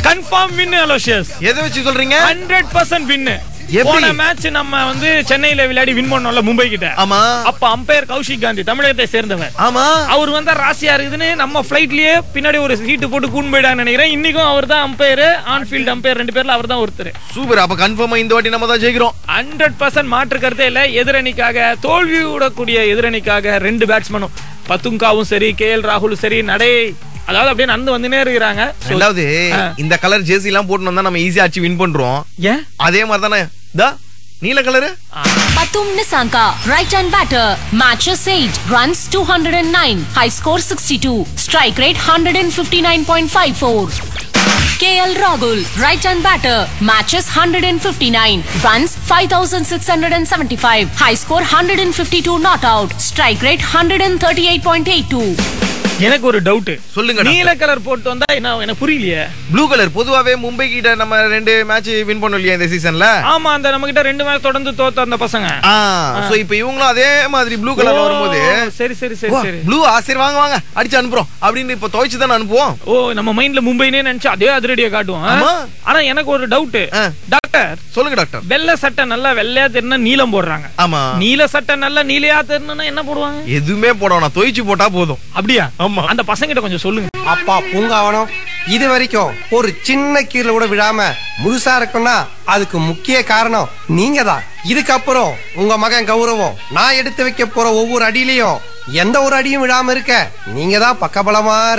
Confirm win Aloysius எதை வச்சு சொல்றீங்க ஹண்ட்ரட் பர்சன்ட் வின் எப்படி? போன மேட்ச் நம்ம வந்து சென்னையில விளையாடி வின் பண்ணோம்ல மும்பை கிட்ட ஆமா அப்ப அம்பையர் கௌஷிக் காந்தி தமிழகத்தை சேர்ந்தவர் ஆமா அவர் வந்தா ராசியா இருக்குதுன்னு நம்ம ஃபிளைட்லயே பின்னாடி ஒரு சீட்டு போட்டு கூன் போயிடான்னு நினைக்கிறேன் இன்னைக்கும் அவர் தான் அம்பையர் ஆன் ஃபீல்ட் அம்பையர் ரெண்டு பேர்ல அவர் தான் ஒருத்தர் சூப்பர் அப்ப கன்ஃபார்மா இந்த வாட்டி நம்ம தான் ஜெயிக்கிறோம் ஹண்ட்ரட் பர்சன்ட் மாற்று கருத்தே இல்ல எதிரணிக்காக தோல்வி விடக்கூடிய எதிரணிக்காக ரெண்டு பேட்ஸ்மேனும் பத்துங்காவும் சரி கே எல் ராகுலும் சரி நடை அதாவது அப்படியே நடந்து வந்துனே இருக்கிறாங்க So, ரெண்டாவது ஆ. இந்த கலர் ஜெர்சி எல்லாம் போட்டு வந்தா நம்ம ஈஸியா அடிச்சு வின் பண்றோம் ஏன் அதே மாதிரி தானே தா நீல colour Patum Nisanka, right hand batter. Matches 8, runs 209, high score 62, strike rate 159.54. KL Rahul, right hand batter. Matches 159, runs 5675, high score 152 not out, strike rate 138.82. எனக்கு ஒரு டவுட் சொல்லுங்க நீல கலர் போட்டு வந்தா என்ன எனக்கு புரியலையே ப்ளூ கலர் பொதுவாவே மும்பை கிட்ட நம்ம ரெண்டு மேட்ச் வின் பண்ணோம் இல்லையா இந்த சீசன்ல ஆமா அந்த நம்ம கிட்ட ரெண்டு மேட்ச் தொடர்ந்து தோத்த அந்த பசங்க ஆ சோ இப்போ இவங்களும் அதே மாதிரி ப்ளூ கலர்ல வரும்போது ஓ, சரி சரி சரி சரி ப்ளூ சரி வாங்க வாங்க அடிச்சு அனுப்புறோம் அப்படின்னு இப்போ துவைச்சு தானே அனுப்புவோம் ஓ நம்ம மைண்ட்ல மும்பைனே நினைச்சு அதே அதிரடியா காட்டுவோம் ஆ? ஆமா. ஆனா எனக்கு ஒரு டவுட் ஆ. டாக்டர் சொல்லுங்க டாக்டர் வெள்ளை சட்டை நல்லா வெள்ளையா தெரினா நீலம் போடுறாங்க ஆமா நீல சட்டை நல்லா நீலையா தெரினா என்ன போடுவாங்க எதுவுமே போட வேணாம் துவைச்சு போட்டா போதும் அப்படியா ஆமா. அந்த பசங்கிட்ட கொஞ்சம் சொல்லுங்க அப்பா பூங்காவனம் இது வரைக்கும் ஒரு சின்ன கீரல கூட விழாம முழுசா இருக்கும்னா அதுக்கு முக்கிய காரணம் நீங்க தான் இதுக்கப்புறம் உங்க மகன் கௌரவம் நான் எடுத்து வைக்க போற ஒவ்வொரு அடியிலையும் எந்த ஒரு அடியும் விழாம இருக்க நீங்க தான் பக்கபலமா